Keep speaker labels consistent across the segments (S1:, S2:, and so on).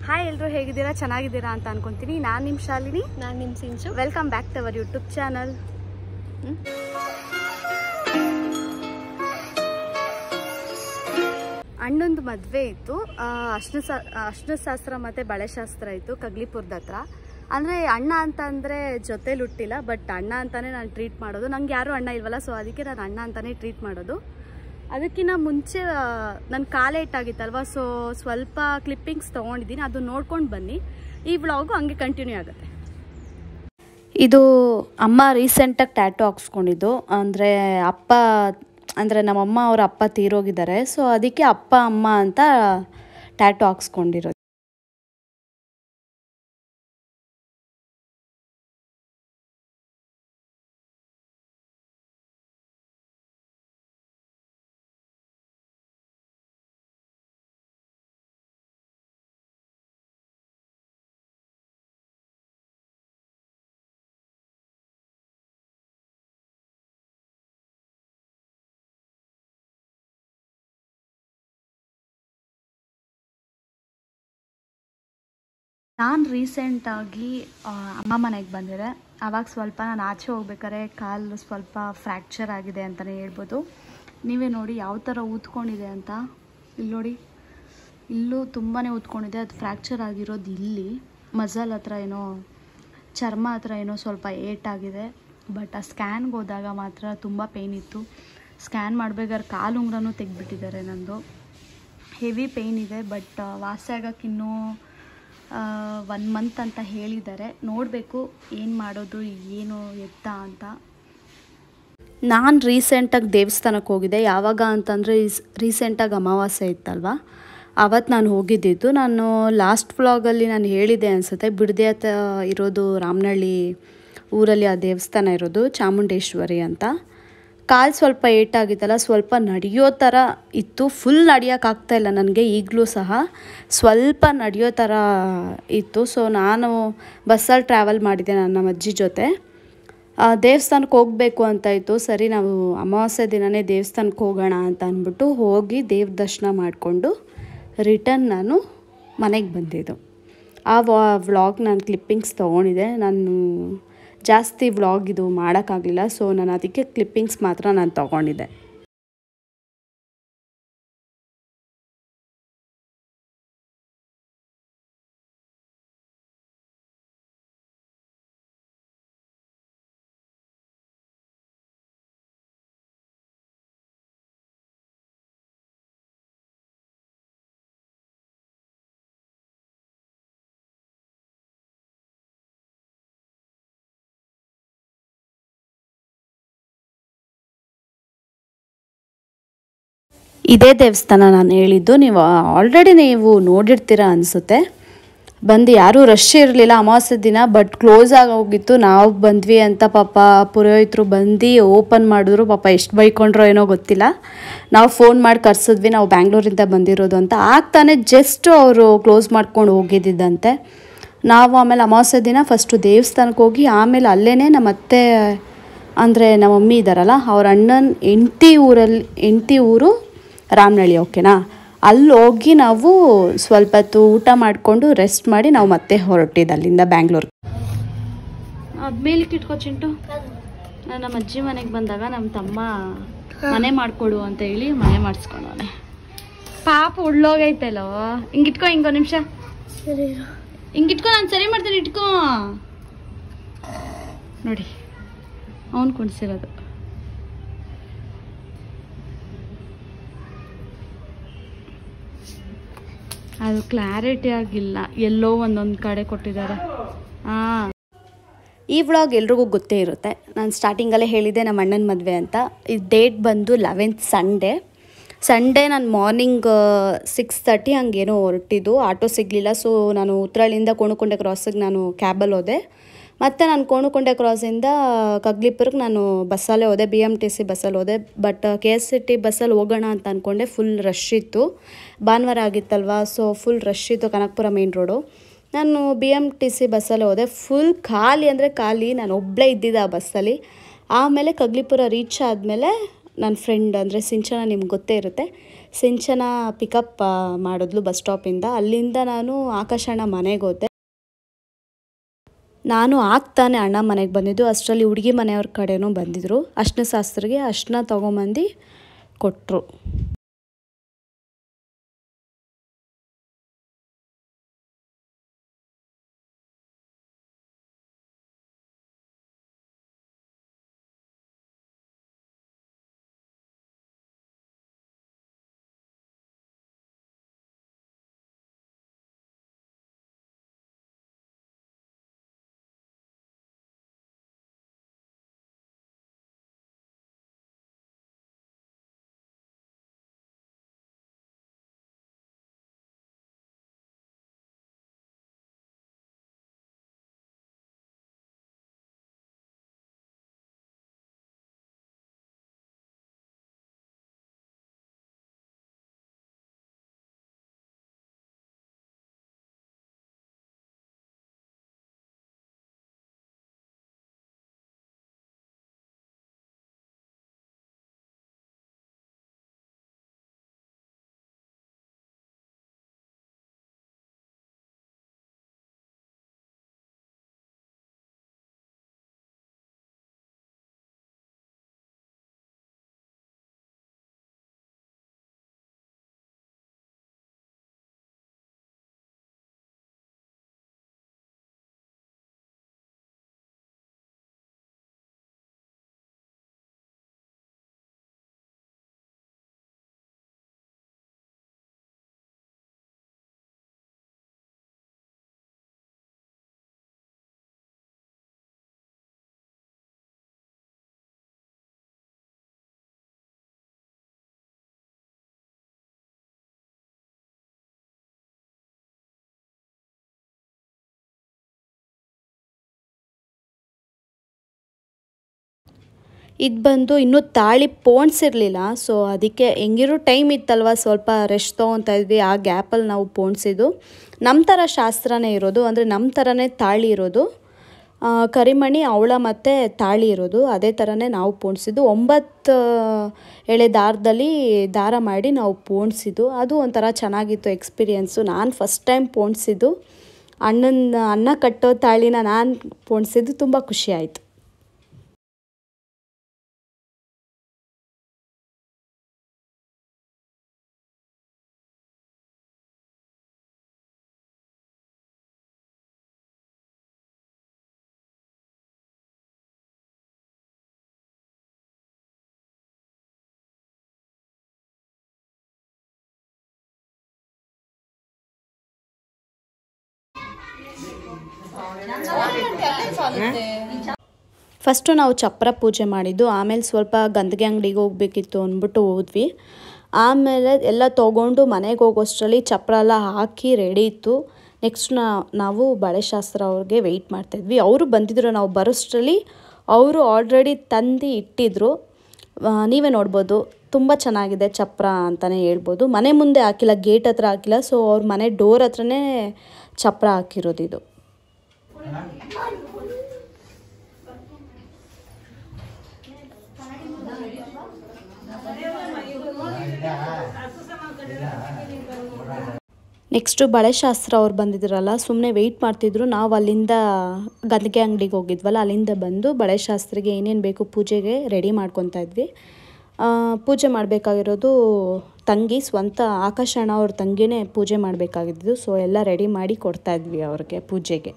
S1: Hi ಎಲ್ಲರೂ ಹೇಗಿದ್ದೀರಾ ಚೆನ್ನಾಗಿದ್ದೀರಾ ಅಂತ ಅನ್ಕೊಂತೀನಿ ನಾನು ನಿಮ್ಮ ಶಾಲಿನಿ
S2: ನಾನು ನಿಮ್ಮ Sinchu
S1: welcome back to our YouTube channel ಅಣ್ಣಂದು ಮದುವೆ ಇತ್ತು ಅಶ್ನ ಅಶ್ನ ಶಾಸ್ತ್ರ ಮತ್ತು ಬಳೆಶಾಸ್ತ್ರ ಇತ್ತು ಕಗ್ಲಿಪುರದ ಹತ್ರ ಅಂದರೆ ಅಣ್ಣ ಅಂತ ಅಂದರೆ ಜೊತೇಲಿ ಹುಟ್ಟಿಲ್ಲ ಬಟ್ ಅಣ್ಣ ಅಂತಾನೆ ನಾನು ಟ್ರೀಟ್ ಮಾಡೋದು ನಂಗೆ ಯಾರೂ ಅಣ್ಣ ಇಲ್ವಲ್ಲ ಸೊ ಅದಕ್ಕೆ ನಾನು ಅಣ್ಣ ಅಂತಾನೆ ಟ್ರೀಟ್ ಮಾಡೋದು ಅದಕ್ಕಿಂತ ಮುಂಚೆ ನನ್ನ ಕಾಲೇ ಇಟ್ಟಾಗಿತ್ತಲ್ವ ಸೊ ಸ್ವಲ್ಪ ಕ್ಲಿಪ್ಪಿಂಗ್ಸ್ ತೊಗೊಂಡಿದ್ದೀನಿ ಅದು ನೋಡ್ಕೊಂಡು ಬನ್ನಿ ಈ ವ್ಲಾಗು ಹಂಗೆ ಕಂಟಿನ್ಯೂ ಆಗುತ್ತೆ ಇದು ಅಮ್ಮ ರೀಸೆಂಟಾಗಿ ಟ್ಯಾಟು ಹಾಕ್ಸ್ಕೊಂಡಿದ್ದು ಅಂದರೆ ಅಪ್ಪ ಅಂದರೆ ನಮ್ಮಮ್ಮ ಅವ್ರ ಅಪ್ಪ ತೀರೋಗಿದ್ದಾರೆ ಸೊ ಅದಕ್ಕೆ ಅಪ್ಪ ಅಮ್ಮ ಅಂತ ಟ್ಯಾಟು ಹಾಕ್ಸ್ಕೊಂಡಿರೋದು ನಾನು ರೀಸೆಂಟಾಗಿ ಅಮ್ಮ ಮನೆಗೆ ಬಂದಿದೆ ಆವಾಗ ಸ್ವಲ್ಪ ನಾನು ಆಚೆ ಹೋಗ್ಬೇಕಾದ್ರೆ ಕಾಲು ಸ್ವಲ್ಪ ಫ್ರ್ಯಾಕ್ಚರ್ ಆಗಿದೆ ಅಂತಲೇ ಹೇಳ್ಬೋದು ನೀವೇ ನೋಡಿ ಯಾವ ಥರ ಊದ್ಕೊಂಡಿದೆ ಅಂತ ಇಲ್ಲಿ ನೋಡಿ ಇಲ್ಲೂ ತುಂಬಾ ಊದ್ಕೊಂಡಿದೆ ಅದು ಫ್ರ್ಯಾಕ್ಚರ್ ಆಗಿರೋದು ಇಲ್ಲಿ ಮಜಲ್ ಹತ್ರ ಏನೋ ಚರ್ಮ ಹತ್ರ ಏನೋ ಸ್ವಲ್ಪ ಏಟಾಗಿದೆ ಬಟ್ ಆ ಸ್ಕ್ಯಾನ್ಗೆ ಹೋದಾಗ ಮಾತ್ರ ತುಂಬ ಪೇಯ್ನ್ ಇತ್ತು ಸ್ಕ್ಯಾನ್ ಮಾಡ್ಬೇಕಾದ್ರೆ ಕಾಲು ಉಂಗ್ರನೂ ತೆಗೆದ್ಬಿಟ್ಟಿದ್ದಾರೆ ನಂದು ಹೆವಿ ಪೇಯ್ನ್ ಇದೆ ಬಟ್ ವಾಸಿ ಆಗೋಕ್ಕೆ ಇನ್ನೂ ಒನ್ ಮಂತ್ ಅಂತ ಹೇಳಿದ್ದಾರೆ ನೋಡಬೇಕು ಏನು ಮಾಡೋದು ಏನು ಎತ್ತ ಅಂತ ನಾನು ರೀಸೆಂಟಾಗಿ ದೇವಸ್ಥಾನಕ್ಕೆ ಹೋಗಿದ್ದೆ ಯಾವಾಗ ಅಂತಂದರೆ ರೀಸೆಂಟಾಗಿ ಅಮಾವಾಸ್ಯೆ ಇತ್ತಲ್ವ ಆವತ್ತು ನಾನು ಹೋಗಿದ್ದಿದ್ದು ನಾನು ಲಾಸ್ಟ್ ವ್ಲಾಗಲ್ಲಿ ನಾನು ಹೇಳಿದ್ದೆ ಅನಿಸುತ್ತೆ ಬಿಡದೆ ಹತ್ರ ಇರೋದು ರಾಮನಹಳ್ಳಿ ಊರಲ್ಲಿ ಆ ದೇವಸ್ಥಾನ ಇರೋದು ಚಾಮುಂಡೇಶ್ವರಿ ಅಂತ ಕಾಲು ಸ್ವಲ್ಪ ಏಟಾಗಿತ್ತಲ್ಲ ಸ್ವಲ್ಪ ನಡೆಯೋ ಥರ ಇತ್ತು ಫುಲ್ ನಡೆಯೋಕ್ಕಾಗ್ತಾ ಇಲ್ಲ ನನಗೆ ಈಗಲೂ ಸಹ ಸ್ವಲ್ಪ ನಡೆಯೋ ಥರ ಇತ್ತು ಸೊ ನಾನು ಬಸ್ಸಲ್ಲಿ ಟ್ರಾವೆಲ್ ಮಾಡಿದ್ದೆ ನನ್ನ ಅಜ್ಜಿ ಜೊತೆ ದೇವಸ್ಥಾನಕ್ಕೆ ಹೋಗಬೇಕು ಅಂತ ಇತ್ತು ಸರಿ ನಾವು ಅಮಾವಾಸ್ಯೆ ದಿನವೇ ದೇವಸ್ಥಾನಕ್ಕೆ ಹೋಗೋಣ ಅಂತ ಅಂದ್ಬಿಟ್ಟು ಹೋಗಿ ದೇವ್ರ ದರ್ಶನ ಮಾಡಿಕೊಂಡು ರಿಟರ್ನ್ ನಾನು ಮನೆಗೆ ಬಂದಿದ್ದು ಆ ವ್ಲಾಗ್ ನಾನು ಕ್ಲಿಪ್ಪಿಂಗ್ಸ್ ತೊಗೊಂಡಿದ್ದೆ ನಾನು ಜಾಸ್ತಿ ವ್ಲಾಗ್ ಇದು ಮಾಡೋಕ್ಕಾಗಲಿಲ್ಲ ಸೊ ನಾನು ಅದಕ್ಕೆ ಕ್ಲಿಪ್ಪಿಂಗ್ಸ್ ಮಾತ್ರ ನಾನು ತೊಗೊಂಡಿದ್ದೆ ಇದೇ ದೇವಸ್ಥಾನ ನಾನು ಹೇಳಿದ್ದು ನೀವು ಆಲ್ರೆಡಿ ನೀವು ನೋಡಿರ್ತೀರ ಅನಿಸುತ್ತೆ ಬಂದು ಯಾರೂ ರಶ್ ಇರಲಿಲ್ಲ ಅಮಾವಾಸ್ಯೆ ದಿನ ಬಟ್ ಕ್ಲೋಸ್ ಆಗೋಗಿತ್ತು ನಾವು ಬಂದ್ವಿ ಅಂತ ಪಾಪ ಪುರೋಹಿತರು ಬಂದು ಓಪನ್ ಮಾಡಿದ್ರು ಪಾಪ ಎಷ್ಟು ಬೈಕೊಂಡ್ರೋ ಏನೋ ಗೊತ್ತಿಲ್ಲ ನಾವು ಫೋನ್ ಮಾಡಿ ಕರ್ಸಿದ್ವಿ ನಾವು ಬ್ಯಾಂಗ್ಳೂರಿಂದ ಬಂದಿರೋದು ಅಂತ ಆಗ್ತಾನೆ ಜಸ್ಟ್ ಅವರು ಕ್ಲೋಸ್ ಮಾಡ್ಕೊಂಡು ಹೋಗಿದ್ದಂತೆ ನಾವು ಆಮೇಲೆ ಅಮಾವಾಸ್ಯೆ ದಿನ ಫಸ್ಟು ದೇವಸ್ಥಾನಕ್ಕೆ ಹೋಗಿ ಆಮೇಲೆ ಅಲ್ಲೇ ನಮ್ಮ ಅತ್ತೆ ಅಂದರೆ ನಮ್ಮ ಮಮ್ಮಿ ಇದ್ದಾರಲ್ಲ ಅವ್ರ ಅಣ್ಣನ ಎಂಟಿ ಊರಲ್ಲಿ ಎಂಟಿ ಊರು ರಾಮನಹಳ್ಳಿ ಓಕೆನಾ ಅಲ್ಲಿ ಹೋಗಿ ನಾವು ಸ್ವಲ್ಪ ಹೊತ್ತು ಊಟ ಮಾಡಿಕೊಂಡು ರೆಸ್ಟ್ ಮಾಡಿ ನಾವು ಮತ್ತೆ ಹೊರಟಿದ್ದು ಅಲ್ಲಿಂದ ಬ್ಯಾಂಗ್ಳೂರ್ಗೆ ಮೇಲಕ್ಕೆ ಇಟ್ಕೋ ಚಿಂಟು ನಮ್ಮ ಅಜ್ಜಿ ಮನೆಗೆ ಬಂದಾಗ ನಮ್ಮ ತಮ್ಮ ಮನೆ ಮಾಡಿಕೊಡು ಅಂತ ಹೇಳಿ ಮನೆ ಮಾಡಿಸ್ಕೊಂಡವನೆ ಪಾಪ ಉಳ್ಳೋಗೈತಲ್ಲೋ ಹಿಂಗಿಟ್ಕೋ ಹಿಂಗೋ ನಿಮಿಷ ಹಿಂಗಿಟ್ಕೋ ನಾನು ಸರಿ ಮಾಡ್ತೀನಿ ಇಟ್ಕೋ ನೋಡಿ ಅವನು ಕುಣಿಸಿರೋದು ಅದು ಕ್ಲಾರಿಟಿ ಆಗಿಲ್ಲ ಎಲ್ಲೋ ಒಂದೊಂದು ಕಡೆ ಕೊಟ್ಟಿದ್ದಾರೆ ಹಾಂ ಈ ವ್ಲಾಗ್ ಎಲ್ರಿಗೂ ಗೊತ್ತೇ ಇರುತ್ತೆ ನಾನು ಸ್ಟಾರ್ಟಿಂಗಲ್ಲೇ ಹೇಳಿದ್ದೆ ನಮ್ಮ ಅಣ್ಣನ ಮದುವೆ ಅಂತ ಈ ಡೇಟ್ ಬಂದು ಲೆವೆಂತ್ ಸಂಡೇ ಸಂಡೇ ನಾನು ಮಾರ್ನಿಂಗ್ ಸಿಕ್ಸ್ ತರ್ಟಿ ಹಂಗೇನೋ ಹೊರಟಿದ್ದು ಆಟೋ ಸಿಗಲಿಲ್ಲ ಸೊ ನಾನು ಉತ್ತರಳ್ಳಿಯಿಂದ ಕೋಣಕೊಂಡೆ ಕ್ರಾಸಿಗೆ ನಾನು ಕ್ಯಾಬಲ್ಲಿ ಹೋದೆ ಮತ್ತು ನಾನು ಕೋಣಕೊಂಡೆ ಕ್ರಾಸಿಂದ ಕಗ್ಲಿಪುರಕ್ಕೆ ನಾನು ಬಸ್ಸಲ್ಲೇ ಹೋದೆ ಬಿ ಎಮ್ ಟಿ ಸಿ ಬಸ್ಸಲ್ಲಿ ಹೋದೆ but K S C T ಬಸ್ಸಲ್ಲಿ ಹೋಗೋಣ ಅಂತ ಅಂದ್ಕೊಂಡೆ ಫುಲ್ ರಶ್ ಇತ್ತು ಭಾನುವಾರ ಆಗಿತ್ತಲ್ವ ಸೊ ಫುಲ್ ರಶ್ ಇತ್ತು ಕನಕಪುರ ಮೇನ್ ರೋಡು ನಾನು ಬಿ ಎಮ್ ಟಿ ಸಿ ಬಸ್ಸಲ್ಲಿ ಹೋದೆ ಫುಲ್ ಖಾಲಿ ಅಂದರೆ ಖಾಲಿ ನಾನು ಒಬ್ಬಳೇ ಇದ್ದಿದ್ದೆ ಆ ಬಸ್ಸಲ್ಲಿ ಆಮೇಲೆ ಕಗ್ಲಿಪುರ ರೀಚ್ ಆದಮೇಲೆ ನನ್ನ ಫ್ರೆಂಡ್ ಅಂದರೆ ಸಿಂಚನ ನಿಮ್ಗೆ ಗೊತ್ತೇ ಇರುತ್ತೆ ಸಿಂಚನ ಪಿಕಪ್ ಮಾಡಿದ್ಲು ಬಸ್ ಸ್ಟಾಪಿಂದ ಅಲ್ಲಿಂದ ನಾನು ಆಕಾಶಣ್ಣ ಮನೆಗೆ ಹೋದೆ ನಾನು ಆಗ್ತಾನೆ ಅಣ್ಣ ಮನೆಗೆ ಬಂದಿದ್ದು ಅಷ್ಟರಲ್ಲಿ ಹುಡುಗಿ ಮನೆಯವ್ರ ಕಡೆನೂ ಬಂದಿದ್ದರು ಅರ್ಶಿನ ಶಾಸ್ತ್ರಿಗೆ ಅರ್ಶಿನ ತೊಗೊಂಬಂದು ಕೊಟ್ಟರು ಇದು ಬಂದು ಇನ್ನೂ ತಾಳಿ ಪೋಣಿಸಿರ್ಲಿಲ್ಲ ಸೊ ಅದಕ್ಕೆ ಹೆಂಗಿರೋ ಟೈಮ್ ಇತ್ತಲ್ವ ಸ್ವಲ್ಪ ರೆಸ್ಟ್ ತೊಗೊತಾ ಇದ್ವಿ ಆ ಗ್ಯಾಪಲ್ಲಿ ನಾವು ಪೋಣಿಸಿದ್ದು ನಮ್ಮ ಥರ ಶಾಸ್ತ್ರನೇ ಇರೋದು ಅಂದರೆ ನಮ್ಮ ಥರನೇ ತಾಳಿ ಇರೋದು ಆ, ಕರಿಮಣಿ ಅವಳ ಮತ್ತು ತಾಳಿ ಇರೋದು ಅದೇ ಥರನೇ ನಾವು ಪೋಣಿಸಿದ್ದು ಒಂಬತ್ತು ಎಳೆ ದಾರದಲ್ಲಿ ದಾರ ಮಾಡಿ ನಾವು ಪೋಣಿಸಿದ್ದು ಅದು ಒಂಥರ ಚೆನ್ನಾಗಿತ್ತು ಎಕ್ಸ್ಪೀರಿಯೆನ್ಸು ನಾನು ಫಸ್ಟ್ ಟೈಮ್ ಪೋಣಿಸಿದ್ದು ಅಣ್ಣನ ಅನ್ನ ಕಟ್ಟೋ ತಾಳಿನ ನಾನು ಪೋಣಿಸಿದ್ದು ತುಂಬ ಖುಷಿ ಆಯಿತು ಫಸ್ಟು ನಾವು ಚಪ್ರ ಪೂಜೆ ಮಾಡಿದ್ದು ಆಮೇಲೆ ಸ್ವಲ್ಪ ಗಂಧಿಗೆ ಅಂಗಡಿಗೆ ಹೋಗ್ಬೇಕಿತ್ತು ಅಂದ್ಬಿಟ್ಟು ಹೋದ್ವಿ ಆಮೇಲೆ ಎಲ್ಲ ತೊಗೊಂಡು ಮನೆಗೆ ಹೋಗೋಷ್ಟರಲ್ಲಿ ಚಪ್ರ ಎಲ್ಲ ಹಾಕಿ ರೆಡಿ ಇತ್ತು ನೆಕ್ಸ್ಟ್ ನಾವು ಬಳೆಶಾಸ್ತ್ರ ಅವ್ರಿಗೆ ವೆಯ್ಟ್ ಮಾಡ್ತಾಯಿದ್ವಿ ಅವರು ಬಂದಿದ್ರು ನಾವು ಬರೋಷ್ಟರಲ್ಲಿ ಅವರು ಆಲ್ರೆಡಿ ತಂದು ಇಟ್ಟಿದ್ರು ಆ, ನೀವೇ ನೋಡ್ಬೋದು ತುಂಬ ಚೆನ್ನಾಗಿದೆ ಚಪ್ರ ಅಂತಲೇ ಹೇಳ್ಬೋದು ಮನೆ ಮುಂದೆ ಹಾಕಿಲ್ಲ ಗೇಟ್ ಹತ್ರ ಹಾಕಿಲ್ಲ ಸೊ ಅವ್ರ ಮನೆ ಡೋರ್ ಹತ್ರನೇ ಚಪ್ರ ಹಾಕಿರೋದು ಇದು ನೆಕ್ಸ್ಟು ಬಳೆಶಾಸ್ತ್ರ ಅವ್ರು ಬಂದಿದ್ರಲ್ಲ ಸುಮ್ಮನೆ ವೆಯ್ಟ್ ಮಾಡ್ತಿದ್ರು ನಾವು ಅಲ್ಲಿಂದ ಗಂಧಿಗೆ ಅಂಗಡಿಗೆ ಹೋಗಿದ್ವಲ್ಲ ಅಲ್ಲಿಂದ ಬಂದು ಬಳೆಶಾಸ್ತ್ರಿಗೆ ಏನೇನು ಬೇಕು ಪೂಜೆಗೆ ರೆಡಿ ಮಾಡ್ಕೊತಾ ಇದ್ವಿ ಆ, ಪೂಜೆ ಮಾಡಬೇಕಾಗಿರೋದು ತಂಗಿ ಸ್ವಂತ ಆಕಾಶಣ್ಣ ಅವ್ರ ತಂಗಿನೇ ಪೂಜೆ ಮಾಡಬೇಕಾಗಿದ್ದು ಸೊ ಎಲ್ಲ ರೆಡಿ ಮಾಡಿ ಕೊಡ್ತಾ ಇದ್ವಿ ಅವ್ರಿಗೆ ಪೂಜೆಗೆ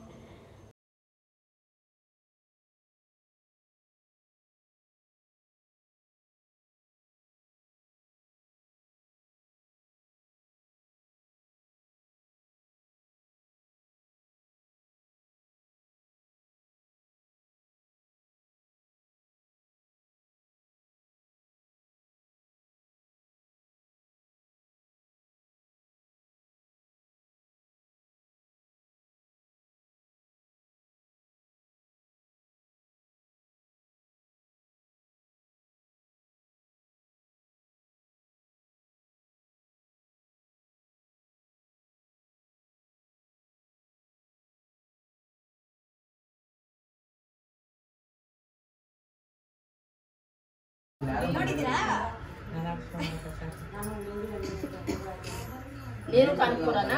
S2: ನೀನು ಕಾನ್ಪುರನಾ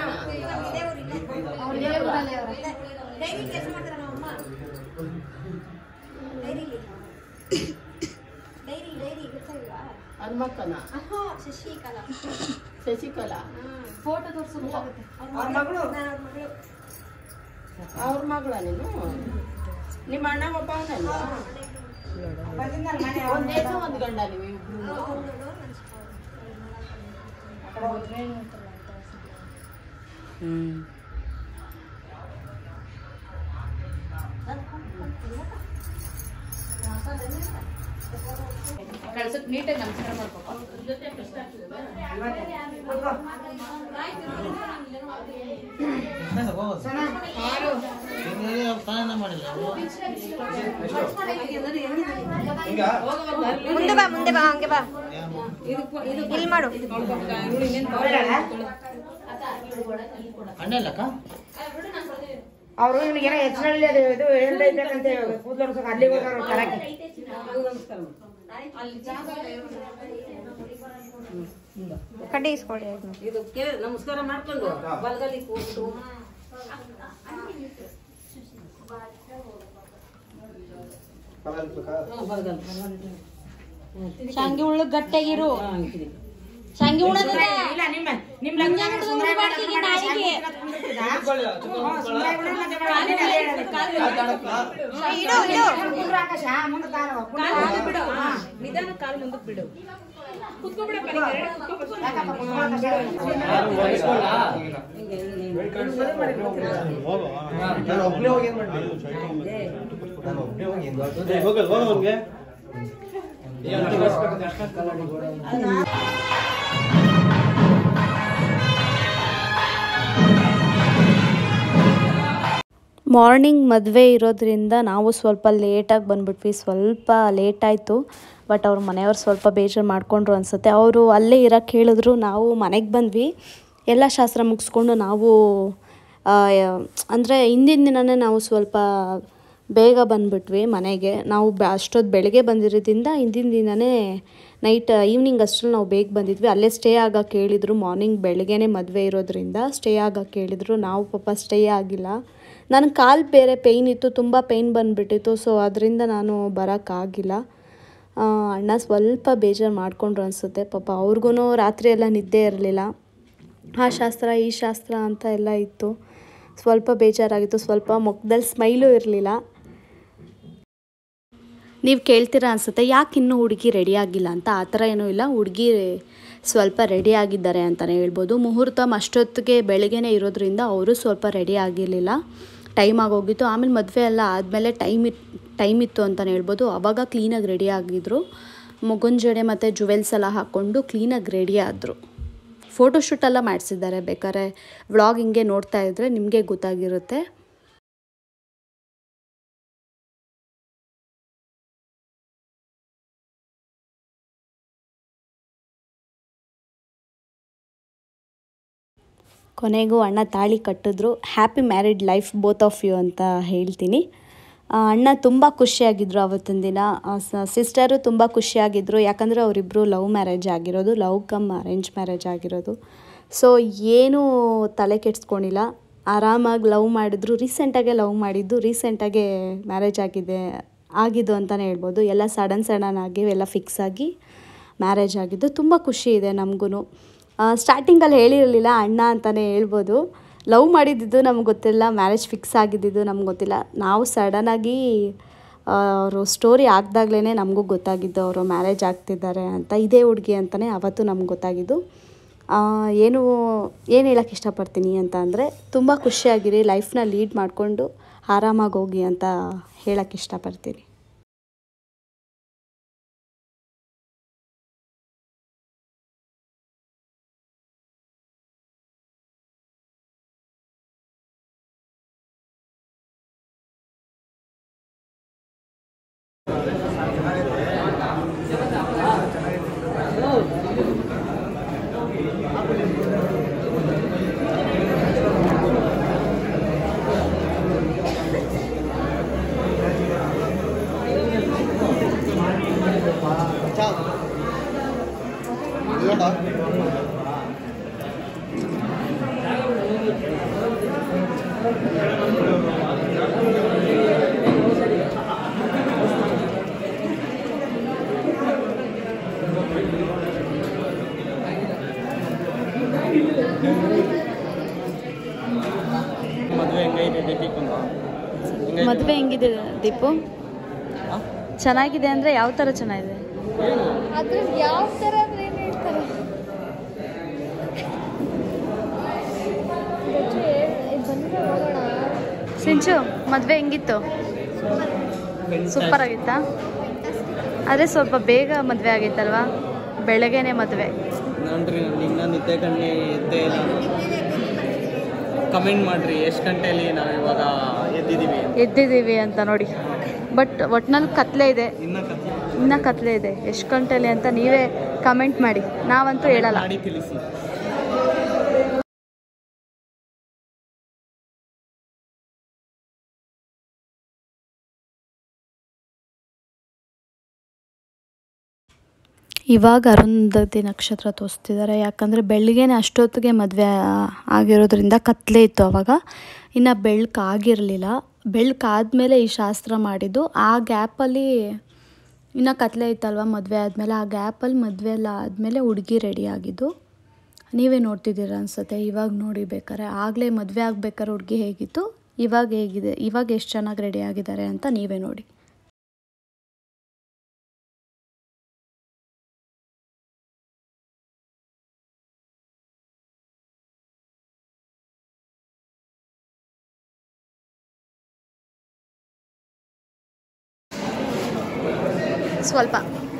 S3: ಡೈರಿ ಕೆಲಸ ಮಾಡ್ತಾರೆ ನಮ್ಮಮ್ಮ ಡೈರಿಲಿ ಡೈರಿ ಡೈರಿ ಗೊತ್ತಾಗಿಲ್ವಾ
S2: ಹನುಮಕ್ಕನ
S3: ಅಹೋ ಶಶಿಕಲಾ
S2: ಶಶಿಕಲಾ
S3: ಫೋಟೋ ತೋರಿಸು ಅವ್ರ ಮಗಳು ನಾನು ಅವ್ರ ಮಗಳು
S2: ಅವ್ರ ಮಗಳ ನೀನು ನಿಮ್ಮ ಅಣ್ಣ ಒಬ್ಬ ಅವನಲ್ವಾ ಒಂದ್ ಹೆಣ್ಣು ಒಂದ್ ಗಂಡ ನೀವು ಇಬ್ರು
S3: ಅವ್ರು ನೋಡು ನನ್ನ
S2: ಹ್ಮ್ ಕಳ್ಸಕ್ ನೀಟಾಗಿ ನಮಸ್ಕಾರ ಮಾಡ್ಬೇಕು ಜೊತೆ ಕಷ್ಟ ಆಗ್ತದೆ
S3: ಮುಂದೆ ಬಾ ಮುಂದೆ ಬಾ ಹಂಗೆ ಬಾ ಇಲ್ಲಿ ಮಾಡು
S4: ಅವರು ಇವನಿಗೇನೋ ಹೆಚ್ಚಿನಲ್ಲಿ ಅದು ಇದು ಹೇಳ್ದೈತಂತೆ ಕೂದಲು ಹೊಡ್ಸೋಕೆ ಅಲ್ಲಿಗೆ ಹೋಗಾರ ಕರಕ್ಕೆ
S3: ಕಡ್ಡಿ ಇಸ್ಕೊಳ್ಳಿ
S2: ಇದು ಕೆ- ನಮಸ್ಕಾರ ಮಾಡ್ಕೊಂಡು ಬಲ್ಗಲ್ಲಿ ಕೂತು ಬಲ್ಗಲ್
S1: ಶಾಂಗಿ ಉಳ್ಳು ಗಟ್ಟಿಯಾಗಿರು ಶಾಂಗಿ ಉಣ್ಣೋದಿಲ್ಲ
S4: ಇಲ್ಲ ನಿಮ್ಮ ನಿಮ್ಮ ಲಗ್ನ ಸುಮ್ನೆ
S1: ಮಾಡ್ತೀನಿ ನಾಳೆಗೆ.
S3: ಇಡು ಇಡು
S4: ಮುಂದೆ ಕಾಲು
S2: ನಿಧಾನ ಕಾಲು ಮುಂದಕ್ಕೆ ಬಿಡು
S1: ಮಾರ್ನಿಂಗ್ ಮದುವೆ ಇರೋದ್ರಿಂದ ನಾವು ಸ್ವಲ್ಪ ಲೇಟಾಗಿ ಬಂದ್ಬಿಟ್ವಿ ಸ್ವಲ್ಪ ಲೇಟ್ ಆಯಿತು ಬಟ್ ಅವ್ರ ಮನೆಯವ್ರು ಸ್ವಲ್ಪ ಬೇಜಾರು ಮಾಡ್ಕೊಂಡ್ರು ಅನಿಸುತ್ತೆ ಅವರು ಅಲ್ಲೇ ಇರೋಕ್ಕೆ ಹೇಳಿದ್ರು ನಾವು ಮನೆಗೆ ಬಂದ್ವಿ ಎಲ್ಲ ಶಾಸ್ತ್ರ ಮುಗಿಸ್ಕೊಂಡು ನಾವು ಅಂದರೆ ಹಿಂದಿನ ದಿನವೇ ನಾವು ಸ್ವಲ್ಪ ಬೇಗ ಬಂದುಬಿಟ್ವಿ ಮನೆಗೆ ನಾವು ಬ ಅಷ್ಟೊತ್ತು ಬೆಳಗ್ಗೆ ಬಂದಿರೋದ್ರಿಂದ ಹಿಂದಿನ ದಿನವೇ ನೈಟ್ ಈವ್ನಿಂಗ್ ಅಷ್ಟರಲ್ಲಿ ನಾವು ಬೇಗ ಬಂದಿದ್ವಿ ಅಲ್ಲೇ ಸ್ಟೇ ಆಗಕ್ಕೆ ಹೇಳಿದ್ರು ಮಾರ್ನಿಂಗ್ ಬೆಳಗ್ಗೆನೇ ಮದುವೆ ಇರೋದ್ರಿಂದ ಸ್ಟೇ ಆಗಕ್ಕೆ ಹೇಳಿದ್ರು ನಾವು ಪಾಪ ಸ್ಟೇ ಆಗಿಲ್ಲ ನನ್ನ ಕಾಲು ಬೇರೆ ಪೇಯ್ನ್ ಇತ್ತು ತುಂಬ ಪೇಯ್ನ್ ಬಂದುಬಿಟ್ಟಿತ್ತು ಸೊ ಅದರಿಂದ ನಾನು ಬರೋಕ್ಕಾಗಿಲ್ಲ ಆ, ಅಣ್ಣ ಸ್ವಲ್ಪ ಬೇಜಾರು ಮಾಡ್ಕೊಂಡ್ರು ಅನಿಸುತ್ತೆ ಪಾಪ ಅವ್ರಿಗೂ ರಾತ್ರಿ ಎಲ್ಲ ನಿದ್ದೆ ಇರಲಿಲ್ಲ ಆ ಶಾಸ್ತ್ರ ಈ ಶಾಸ್ತ್ರ ಅಂತ ಎಲ್ಲ ಇತ್ತು ಸ್ವಲ್ಪ ಬೇಜಾರಾಗಿತ್ತು ಸ್ವಲ್ಪ ಮುಖದಲ್ಲಿ ಸ್ಮೈಲು ಇರಲಿಲ್ಲ ನೀವು ಕೇಳ್ತೀರಾ ಅನಿಸುತ್ತೆ ಯಾಕೆ ಇನ್ನೂ ಹುಡುಗಿ ರೆಡಿ ಆಗಿಲ್ಲ ಅಂತ ಆ ಥರ ಏನೂ ಇಲ್ಲ ಹುಡುಗಿ ಸ್ವಲ್ಪ ರೆಡಿ ಆಗಿದ್ದಾರೆ ಅಂತಲೇ ಹೇಳ್ಬೋದು ಮುಹೂರ್ತ ಅಷ್ಟೊತ್ತಿಗೆ ಬೆಳಗ್ಗೆನೇ ಇರೋದ್ರಿಂದ ಅವರು ಸ್ವಲ್ಪ ರೆಡಿ ಆಗಿರಲಿಲ್ಲ ಟೈಮ್ ಆಗೋಗಿತ್ತು ಆಮೇಲೆ ಮದುವೆ ಎಲ್ಲ ಆದಮೇಲೆ ಟೈಮ್ ಇತ್ತು ಟೈಮ್ ಇತ್ತು ಅಂತಲೇ ಹೇಳ್ಬೋದು ಆವಾಗ ಕ್ಲೀನಾಗಿ ರೆಡಿ ಆಗಿದ್ರು ಮಗುನ ಜಡೆ ಮತ್ತು ಜುವೆಲ್ಸ್ ಎಲ್ಲ ಹಾಕ್ಕೊಂಡು ಕ್ಲೀನಾಗಿ ರೆಡಿ ಆದರು ಫೋಟೋಶೂಟ್ ಎಲ್ಲ ಮಾಡಿಸಿದ್ದಾರೆ ಬೇಕಾದ್ರೆ ವ್ಲಾಗ್ ಹಿಂಗೆ ನೋಡ್ತಾ ಇದ್ದರೆ ನಿಮಗೆ ಗೊತ್ತಾಗಿರುತ್ತೆ ಕೊನೆಗೂ ಅಣ್ಣ ತಾಳಿ ಕಟ್ಟಿದ್ರು happy married life both of you ಅಂತ ಹೇಳ್ತೀನಿ ಆ, ಅಣ್ಣ ತುಂಬ ಖುಷಿಯಾಗಿದ್ದರು ಅವತ್ತಿನ ದಿನ ಸಿಸ್ಟರು ತುಂಬ ಖುಷಿಯಾಗಿದ್ದರು ಯಾಕಂದರೆ ಅವರಿಬ್ಬರು ಲವ್ ಮ್ಯಾರೇಜ್ ಆಗಿರೋದು ಲವ್ ಕಮ್ ಅರೇಂಜ್ ಮ್ಯಾರೇಜ್ ಆಗಿರೋದು ಸೊ ಏನೂ ತಲೆ ಕೆಡ್ಸ್ಕೊಂಡಿಲ್ಲ ಆರಾಮಾಗಿ ಲವ್ ಮಾಡಿದ್ರು ರೀಸೆಂಟಾಗೆ ಲವ್ ಮಾಡಿದ್ದು ರೀಸೆಂಟಾಗೆ ಮ್ಯಾರೇಜ್ ಆಗಿದೆ ಆಗಿದ್ದು ಅಂತಲೇ ಹೇಳ್ಬೋದು ಎಲ್ಲ ಸಡನ್ ಸಡನ್ ಆಗಿ ಎಲ್ಲ ಫಿಕ್ಸ್ ಆಗಿ ಮ್ಯಾರೇಜ್ ಆಗಿದ್ದು ತುಂಬ ಖುಷಿ ಇದೆ ನಮಗೂ ಸ್ಟಾರ್ಟಿಂಗಲ್ಲಿ ಹೇಳಿರಲಿಲ್ಲ ಅಣ್ಣ ಅಂತಲೇ ಹೇಳ್ಬೋದು ಲವ್ ಮಾಡಿದ್ದಿದ್ದು ನಮ್ಗೆ ಗೊತ್ತಿಲ್ಲ ಮ್ಯಾರೇಜ್ ಫಿಕ್ಸ್ ಆಗಿದ್ದಿದ್ದು ನಮ್ಗೆ ಗೊತ್ತಿಲ್ಲ ನಾವು ಸಡನ್ನಾಗಿ ಅವರು ಸ್ಟೋರಿ ಆಗ್ದಾಗ್ಲೇ ನಮಗೂ ಗೊತ್ತಾಗಿದ್ದು ಅವರು ಮ್ಯಾರೇಜ್ ಆಗ್ತಿದ್ದಾರೆ ಅಂತ ಇದೇ ಹುಡುಗಿ ಅಂತಲೇ ಅವತ್ತು ನಮ್ಗೆ ಗೊತ್ತಾಗಿದ್ದು ಆ, ಏನು ಏನು ಹೇಳೋಕ್ಕೆ ಇಷ್ಟಪಡ್ತೀನಿ ಅಂತ ಅಂದರೆ ತುಂಬ ಖುಷಿಯಾಗಿರಿ ಲೈಫ್ನ ಲೀಡ್ ಮಾಡಿಕೊಂಡು ಆರಾಮಾಗಿ ಹೋಗಿ ಅಂತ ಹೇಳೋಕ್ಕೆ ಇಷ್ಟಪಡ್ತೀನಿ
S5: ಮದುವೆ ಹೆಂಗೈತೆ ದೀಪಿಕ್ ಅಂತ ಹೆಂಗೈತೆ?
S1: ಮದುವೆ ಹೆಂಗಿದೆ ದೀಪು
S5: ಆ?
S1: ಚೆನ್ನಾಗಿದೆ ಅಂದರೆ ಯಾವ ಥರ ಚೆನ್ನಾಗಿದೆ
S5: ಏನು?
S3: ಅದ್ರ ಯಾವ ಥರ ಅಂದ್ರೆ ಏನು ಹೇಳ್ತಾರೆ ಬಂದ್ರೆ ನೋಡೋಣ
S1: ಸಿಂಚು ಮದುವೆ ಹೆಂಗಿತ್ತು ಸೂಪರ್ ಆಗಿತ್ತಾ ಆದರೆ ಸ್ವಲ್ಪ ಬೇಗ ಮದುವೆ ಆಗಿತ್ತಲ್ವಾ ಬೆಳಗ್ಗೆನೆ ಮದುವೆ
S5: ನೋಡ್ರಿ ನನಗೆ ಇನ್ನೂ ನಿದ್ದೆ ಕಣ್ಣೆ ಎದ್ದೇ ಇಲ್ಲ ಕಮೆಂಟ್ ಮಾಡಿರಿ ಎಷ್ಟು ಗಂಟೆಯಲ್ಲಿ ನಾವು ಇವಾಗ ಎದ್ದಿದ್ದೀವಿ ಅಂತ.
S1: ಎದ್ದಿದ್ದೀವಿ ಅಂತ ನೋಡಿ ಬಟ್ ಒಟ್ನಲ್ಲಿ ಕತ್ಲೆ ಇದೆ
S5: ಇನ್ನ ಕತ್ಲೆ
S1: ಇನ್ನೂ ಕತ್ಲೆ ಇದೆ ಎಷ್ಟು ಗಂಟೆಲಿ ಅಂತ ನೀವೇ ಕಮೆಂಟ್ ಮಾಡಿ ನಾವಂತೂ ಹೇಳಲ್ಲ
S5: ಮಾಡಿ ತಿಳಿಸಿ
S1: ಇವಾಗ ಅರುಂಧತಿ ನಕ್ಷತ್ರ ತೋರಿಸ್ತಿದ್ದಾರೆ ಯಾಕಂದರೆ ಬೆಳಿಗ್ಗೆನೆ ಅಷ್ಟೊತ್ತಿಗೆ ಮದುವೆ ಆಗಿರೋದ್ರಿಂದ ಕತ್ಲೆ ಇತ್ತು ಅವಾಗ ಇನ್ನು ಬೆಳ್ಕು ಆಗಿರಲಿಲ್ಲ ಬೆಳ್ಕು ಆದಮೇಲೆ ಈ ಶಾಸ್ತ್ರ ಮಾಡಿದ್ದು ಆ ಗ್ಯಾಪಲ್ಲಿ ಇನ್ನು ಕತ್ಲೆ ಇತ್ತಲ್ವ ಮದುವೆ ಆದಮೇಲೆ ಆ ಗ್ಯಾಪಲ್ಲಿ ಮದುವೆ ಎಲ್ಲ ಆದಮೇಲೆ ಹುಡುಗಿ ರೆಡಿ ಆಗಿದ್ದು ನೀವೇ ನೋಡ್ತಿದ್ದೀರ ಅನ್ಸುತ್ತೆ ಇವಾಗ ನೋಡಿ ಬೇಕಾರೆ ಆಗಲೇ ಮದುವೆ ಆಗ್ಬೇಕಾದ್ರೆ ಹುಡುಗಿ ಹೇಗಿತ್ತು ಇವಾಗ ಹೇಗಿದೆ ಇವಾಗ ಎಷ್ಟು ಚೆನ್ನಾಗಿ ರೆಡಿ ಆಗಿದ್ದಾರೆ ಅಂತ ನೀವೇ ನೋಡಿ ಸ್ವಲ್ಪ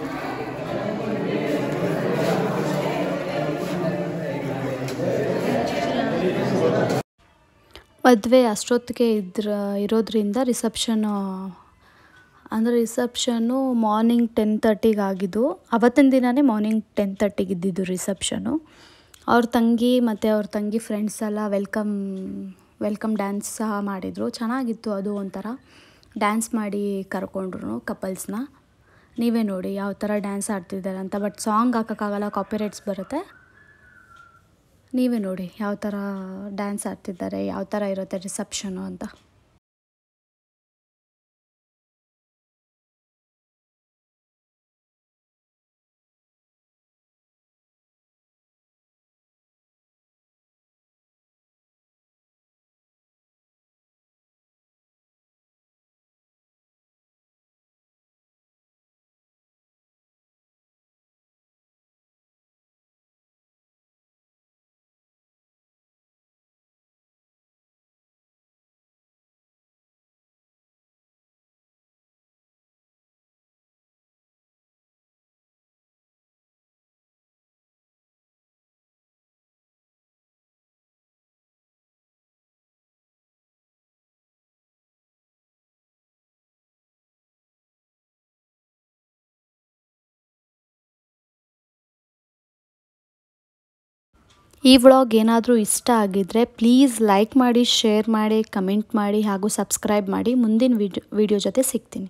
S1: ಮದುವೆ ಅಷ್ಟೊತ್ತಿಗೆ ಇದ್ರ ಇರೋದ್ರಿಂದ ರಿಸೆಪ್ಷನ್ನು ಅಂದರೆ ರಿಸೆಪ್ಷನ್ನು ಮಾರ್ನಿಂಗ್ ಟೆನ್ ತರ್ಟಿಗೆ ಆಗಿದ್ದು ಅವತ್ತಿನ ದಿನವೇ ಮಾರ್ನಿಂಗ್ ಟೆನ್ ತರ್ಟಿಗೆ ಇದ್ದಿದ್ದು ರಿಸೆಪ್ಷನು ಅವ್ರ ತಂಗಿ ಮತ್ತು ಅವ್ರ ತಂಗಿ ಫ್ರೆಂಡ್ಸ್ ಎಲ್ಲ ವೆಲ್ಕಮ್ ವೆಲ್ಕಮ್ ಡ್ಯಾನ್ಸ್ ಸಹ ಮಾಡಿದರು ಚೆನ್ನಾಗಿತ್ತು ಅದು ಒಂಥರ ಡ್ಯಾನ್ಸ್ ಮಾಡಿ ಕರ್ಕೊಂಡ್ರು ಕಪಲ್ಸ್ನ ನೀವೇ ನೋಡಿ ಯಾವ ಥರ ಡ್ಯಾನ್ಸ್ ಆಡ್ತಿದ್ದಾರೆ ಅಂತ ಬಟ್ ಸಾಂಗ್ ಹಾಕೋಕ್ಕಾಗಲ್ಲ ಕಾಪಿರೈಟ್ಸ್ ಬರುತ್ತೆ ನೀವೇ ನೋಡಿ ಯಾವ ಥರ ಡ್ಯಾನ್ಸ್ ಆಡ್ತಿದ್ದಾರೆ ಯಾವ ಥರ ಇರುತ್ತೆ ರಿಸೆಪ್ಷನು ಅಂತ ಈ ವ್ಲಾಗ್ ಏನಾದರೂ ಇಷ್ಟ ಆಗಿದ್ದರೆ ಪ್ಲೀಸ್ ಲೈಕ್ ಮಾಡಿ ಶೇರ್ ಮಾಡಿ ಕಮೆಂಟ್ ಮಾಡಿ ಹಾಗೂ ಸಬ್ಸ್ಕ್ರೈಬ್ ಮಾಡಿ ಮುಂದಿನ ವಿಡಿಯೋ ವಿಡಿಯೋ ಜೊತೆ ಸಿಗ್ತೀನಿ